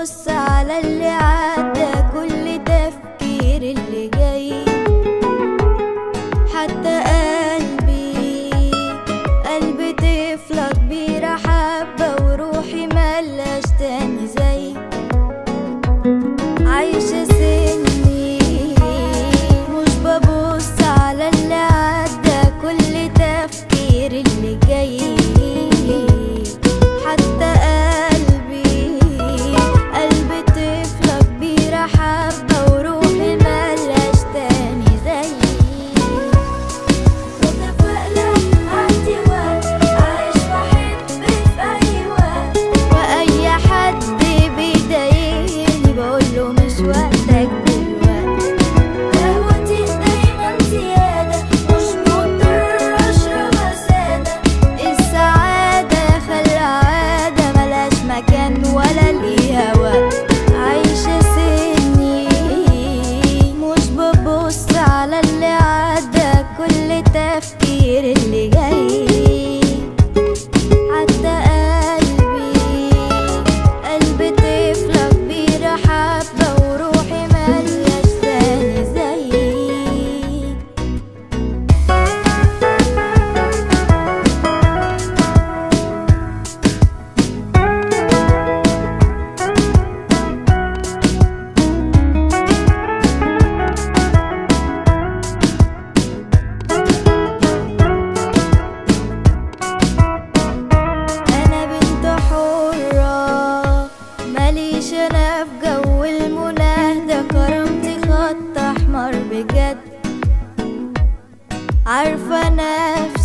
ببص على اللي عدى كل تفكير اللي جاي حتى قلبي قلب طفلة كبيرة حبة وروحي ملاش تاني زي عايشة سني مش ببص على اللي عدى كل تفكير اللي جاي حتى قلبي قلب طفلة كبيرة حبة وروحي ملاش تاني زي متفائلة عندي وقت عايش بحب في أي وقت وأي حد بيضايقني بقوله مش وقتك دلوقتي قهوتي دايما زيادة مش مضطر أشربها سادة السعادة خلى عادة ملهاش مكان ولا ليها وقت عايشة سني مش ببص على اللي عدى كل تفكير اللي جاي حتى قلبي قلب طفلة كبيرة حبة وروحي ملياش تاني زيي انا بنت حرة ماليش انا في جو المناهدة كرامتي خط احمر بجد عارفة نفسي